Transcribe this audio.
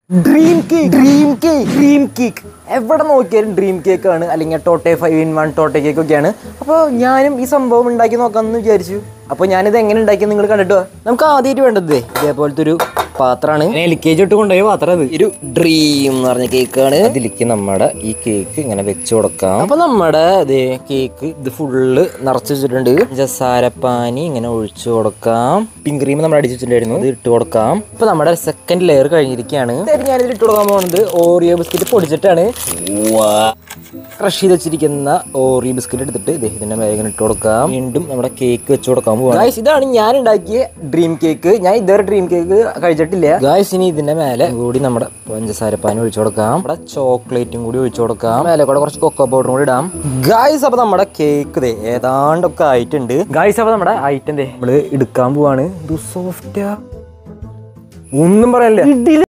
dream cake dream cake dream cake എവിടെ നോക്കിയാലും dream cake ആണ് അല്ലെങ്കിൽ ടോട്ടെ ഫൈവ് ഇൻ വൺ ടോട്ടെ കേക്ക് ഒക്കെയാണ് അപ്പോൾ ഞാനും ഈ സംഭവം ഉണ്ടാക്കി നോക്കാമെന്ന് വിചാരിച്ചു അപ്പോൾ ഞാനിത് എങ്ങനെ ഉണ്ടാക്കി നിങ്ങൾ കണ്ടിട്ടോ നമുക്ക് ആദ്യമായിട്ട് വേണ്ടത് ദേ ഇതേപോലത്തെ ഒരു പാത്രമാണ് എൽ കെ ജി ഇട്ട് കൊണ്ടുപോയ പാത്രം അത് ഒരു ഡ്രീം എന്ന് പറഞ്ഞ കേക്കാണ് അതിലേക്ക് നമ്മുടെ ഈ കേക്ക് ഇങ്ങനെ വെച്ച് കൊടുക്കാം അപ്പൊ നമ്മുടെ ദേ കേക്ക് ഇത് ഫുള്ള് നിറച്ച് വെച്ചിട്ടുണ്ട് ജസാരപ്പാനി ഇങ്ങനെ ഒഴിച്ചു കൊടുക്കാം പിങ്ക് ക്രീം നമ്മൾ അടിച്ചു വെച്ചിട്ടുണ്ടായിരുന്നു ഇത് ഇട്ട് കൊടുക്കാം ഇപ്പൊ നമ്മുടെ സെക്കൻഡ് ലെയർ കഴിഞ്ഞിരിക്കുകയാണ് ഞാനിതിൽ ഇട്ട് കൊടുക്കാൻ പോകുന്നത് ഓറിയോ ബിസ്ക്കറ്റ് പൊടിച്ചിട്ടാണ് ക്രഷ് ചെയ്ത് വെച്ചിരിക്കുന്ന ഓറിയോ ബിസ്ക്കറ്റ് എടുത്തിട്ട് ദേ ഇതിന്റെ മേലെ ഇങ്ങനെ ഇട്ട് കൊടുക്കാം വീണ്ടും നമ്മുടെ കേക്ക് വെച്ച് കൊടുക്കാൻ പോവാം ഗായ്സ് ഇതാണ് ഞാൻ ഉണ്ടാക്കിയ ഡ്രീം കേക്ക് ഞാൻ ഇതുവരെ ഡ്രീം കേക്ക് കഴിച്ചിട്ടില്ല ഗായ്സ് ഇനി ഇതിന്റെ മേലെ കൂടി നമ്മുടെ പഞ്ചസാരപ്പാനി ഒഴിച്ചു കൊടുക്കാം നമ്മുടെ ചോക്ലേറ്റും കൂടി ഒഴിച്ചു കൊടുക്കാം മേലെ കൂടെ കുറച്ച് കൊക്കോ പൗഡറും കൂടി ഇടാം ഗായ്സ് അപ്പൊ നമ്മുടെ കേക്ക് ദേ ഏതാണ്ടൊക്കെ ആയിട്ടുണ്ട് ഗായ്സ് അപ്പൊ നമ്മുടെ ഐറ്റം ദേ നമ്മള് എടുക്കാൻ പോവാണ് ഇത് സോഫ്റ്റാ ഒന്നും പറയാനില്ല